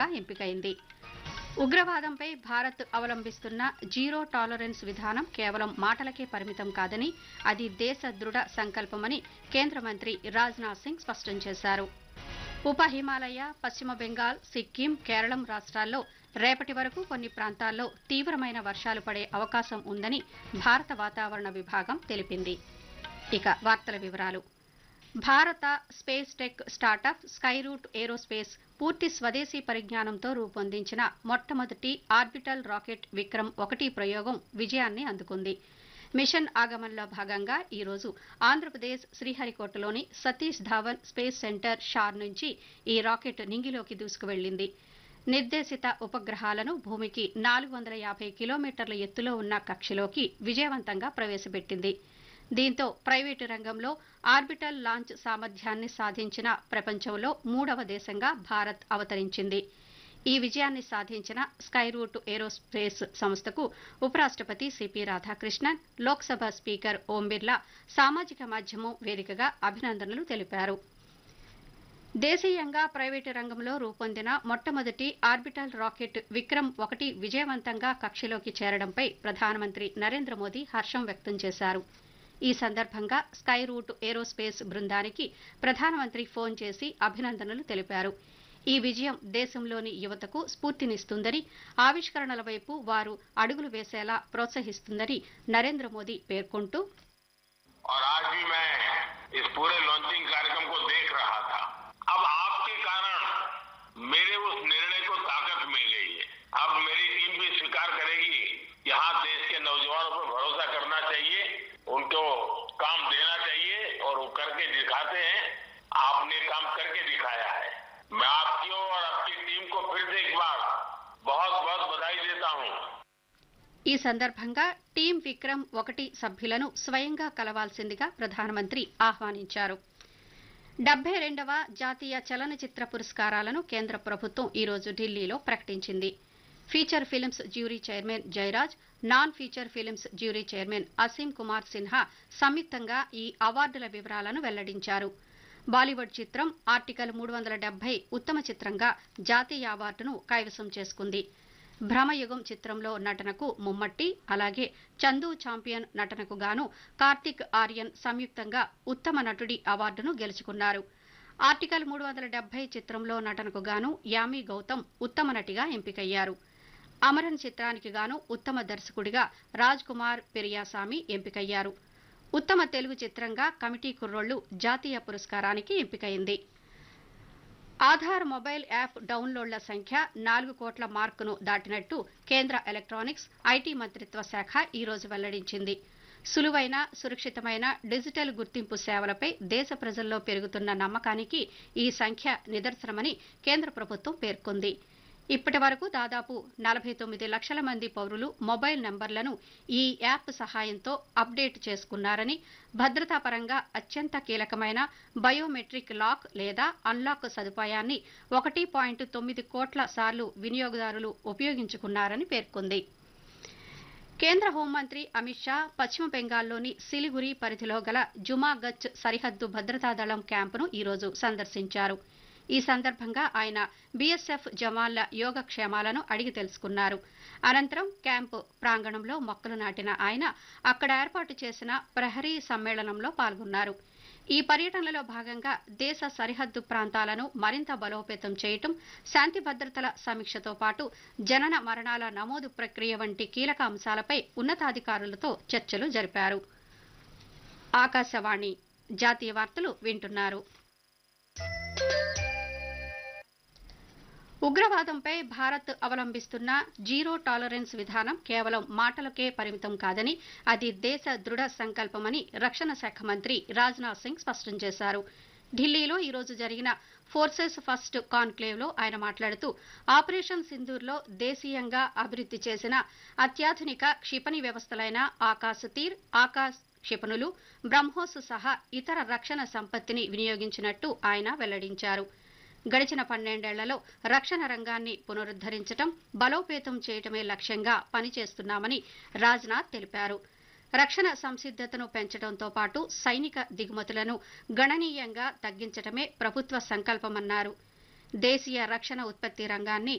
ఎంపికైంది ఉగ్రవాదంపై Bharat అవలంబిస్తున్న zero tolerance విధానం కేవలం మాటలకే పరిమితం కాదని అది దేశ దృఢ సంకల్పమని కేంద్ర మంత్రి రాజ్నాథ్ సింగ్ స్పష్టం చేశారు ఉప హిమాలయ పశ్చిమ బెంగాల్ సిక్కిం కేరళం రాష్ట్రాల్లో రేపటి వరకు కొన్ని ప్రాంతాల్లో తీవ్రమైన వర్షాలు పడే అవకాశం ఉందని భారత వాతావరణ విభాగం తెలిపింది ఇక వార్తల వివరాలు భారత space tech startup Skyroot Aerospace పూర్తి స్వదేశీ పరిజ్ఞానంతో రూపొందించిన మొట్టమొదటి ఆర్బిటల్ రాకెట్ విక్రమ్ ఒకటి ప్రయోగం విజయాన్ని అందుకుంది మిషన్ ఆగమన్లో భాగంగా ఈరోజు ఆంధ్రప్రదేశ్ శ్రీహరికోటలోని సతీష్ ధావన్ స్పేస్ సెంటర్ షార్ నుంచి ఈ రాకెట్ నింగిలోకి దూసుకువెళ్లింది నిర్దేశిత ఉపగ్రహాలను భూమికి నాలుగు వందల యాభై కిలోమీటర్ల ఎత్తులో ఉన్న కక్షలోకి విజయవంతంగా ప్రవేశపెట్టింది దీంతో ప్రైవేటు రంగంలో ఆర్బిటల్ లాంచ్ సామర్థ్యాన్ని సాధించిన ప్రపంచంలో మూడవ దేశంగా భారత్ అవతరించింది ఈ విజయాన్ని సాధించిన స్కైరూట్ ఏరోస్పేస్ సంస్థకు ఉపరాష్ట్రపతి సిపి రాధాకృష్ణన్ లోక్సభ స్పీకర్ ఓం బిర్లా సామాజిక మాధ్యమం వేదికగా అభినందనలు తెలిపారు దేశీయంగా ప్రైవేటు రంగంలో రూపొందిన మొట్టమొదటి ఆర్బిటల్ రాకెట్ విక్రమ్ ఒకటి విజయవంతంగా కక్షలోకి చేరడంపై ప్రధానమంత్రి నరేంద్ర మోదీ హర్షం వ్యక్తం చేశారు ఈ సందర్భంగా స్కై రూట్ ఏరోస్పేస్ బృందానికి ప్రధానమంత్రి ఫోన్ చేసి అభినందనలు తెలిపారు ఈ విజయం దేశంలోని యువతకు స్ఫూర్తినిస్తుందని ఆవిష్కరణల వైపు వారు అడుగులు వేసేలా ప్రోత్సహిస్తుందని నరేంద్ర మోదీ పేర్కొంటూ और आज भी मैं इस पूरे लॉन्चिंग कार्यक्रम को देख रहा था अब आपके कारण मेरे उस निर्णय को ताकत मिल गई है अब मेरी टीम भी स्वीकार करेगी यहाँ देश के नौजवानों पर भरोसा करना चाहिए उनको काम देना चाहिए और वो करके दिखाते हैं आपने काम करके दिखाया है मैं आपकी और आपकी टीम को फिर से एक बार बहुत बहुत बधाई देता हूँ ఈ సందర్భంగా టీం విక్రమ్ ఒకటి సభ్యులను స్వయంగా కలవాల్సిందిగా ప్రధానమంత్రి ఆహ్వానించారు డెబ్బై రెండవ జాతీయ చలనచిత్ర పురస్కారాలను కేంద్ర ప్రభుత్వం ఈరోజు ఢిల్లీలో ప్రకటించింది feature films jury chairman Jayaraj non feature films jury chairman Aseem Kumar Sinha సంయుక్తంగా ఈ అవార్డుల వివరాలను వెల్లడించారు బాలీవుడ్ చిత్రం ఆర్టికల్ మూడు వందల డెబ్బై ఉత్తమ చిత్రంగా జాతీయ అవార్డును కైవసం చేసుకుంది భ్రమయుగం చిత్రంలో నటనకు ముమ్మట్టి అలాగే చందు ఛాంపియన్ నటనకు గాను కార్తిక్ ఆర్యన్ సంయుక్తంగా ఉత్తమ నటుడి అవార్డును గెలుచుకున్నారు ఆర్టికల్ మూడు వందల డెబ్బై చిత్రంలో నటనకు గాను యామి గౌతమ్ ఉత్తమ నటిగా ఎంపికయ్యారు అమరన్ చిత్రానికి గాను ఉత్తమ దర్శకుడిగా రాజ్ కుమార్ పెరియాసామి ఎంపికయ్యారు ఉత్తమ తెలుగు చిత్రంగా కమిటీ కుర్రోళ్లు జాతీయ పురస్కారానికి ఎంపికైంది ఆధార్ మొబైల్ యాప్ డౌన్లోడ్ల సంఖ్య నాలుగు కోట్ల మార్కును దాటినట్టు కేంద్ర ఎలక్ట్రానిక్స్ ఐటీ మంత్రిత్వ శాఖ ఈ రోజు వెల్లడించింది సులువైన సురక్షితమైన డిజిటల్ గుర్తింపు సేవలపై దేశ ప్రజల్లో పెరుగుతున్న నమ్మకానికి ఈ సంఖ్య నిదర్శనమని కేంద్ర ప్రభుత్వం పేర్కొంది ఇప్పటి వరకు దాదాపు నలభై తొమ్మిది లక్షల మంది పౌరులు మొబైల్ నంబర్లను ఈ యాప్ సహాయంతో అప్డేట్ చేసుకున్నారని భద్రతా పరంగా అత్యంత కీలకమైన బయోమెట్రిక్ లాక్ లేదా అన్లాక్ సదుపాయాన్ని ఒకటి పాయింట్ తొమ్మిది కోట్ల సార్లు వినియోగదారులు ఉపయోగించుకున్నారని పేర్కొంది కేంద్ర హోంమంత్రి అమిత్ షా పశ్చిమ బెంగాల్లోని సిలిగురి పరిధిలో గల జుమాగచ్ సరిహద్దు భద్రతా దళం క్యాంపును ఈరోజు సందర్శించారు ఈ సందర్భంగా ఆయన బీఎస్ఎఫ్ జవాన్ల యోగక్షేమాలను అడిగి తెలుసుకున్నారు అనంతరం క్యాంపు ప్రాంగణంలో మొక్కలు నాటిన ఆయన అక్కడ ఏర్పాటు చేసిన ప్రహరీ సమ్మేళనంలో పాల్గొన్నారు ఈ పర్యటనలో భాగంగా దేశ సరిహద్దు ప్రాంతాలను మరింత బలోపేతం చేయటం శాంతి భద్రతల సమీక్షతో పాటు జనన మరణాల నమోదు ప్రక్రియ వంటి కీలక అంశాలపై ఉన్నతాధికారులతో చర్చలు జరిపారు ఆకాశవాణి జాతీయ వార్తలు వింటున్నారు ఉగ్రవాదంపై భారత్ అవలంబిస్తున్న జీరో టాలరెన్స్ విధానం కేవలం మాటలకే పరిమితం కాదని అది దేశ దృఢ సంకల్పమని రక్షణ శాఖ మంత్రి రాజ్నాథ్ సింగ్ స్పష్టం చేశారు ఢిల్లీలో ఈరోజు జరిగిన ఫోర్సెస్ ఫస్ట్ కాన్క్లేవ్లో ఆయన మాట్లాడుతూ ఆపరేషన్ సింధూర్లో దేశీయంగా అభివృద్ధి చేసిన అత్యాధునిక క్షిపణి వ్యవస్థలైన ఆకాశ్ తీర్ ఆకాశ్ క్షిపణులు బ్రహ్మోస్ సహా ఇతర రక్షణ సంపత్తిని వినియోగించినట్టు ఆయన వెల్లడించారు గడిచిన పన్నెండేళ్లలో రక్షణ రంగాన్ని పునరుద్దరించడం బలోపేతం చేయటమే లక్ష్యంగా పనిచేస్తున్నామని రాజ్నాథ్ తెలిపారు రక్షణ సంసిద్ధతను పెంచడంతో పాటు సైనిక దిగుమతులను గణనీయంగా తగ్గించటమే ప్రభుత్వ సంకల్పమన్నారు దేశీయ రక్షణ ఉత్పత్తి రంగాన్ని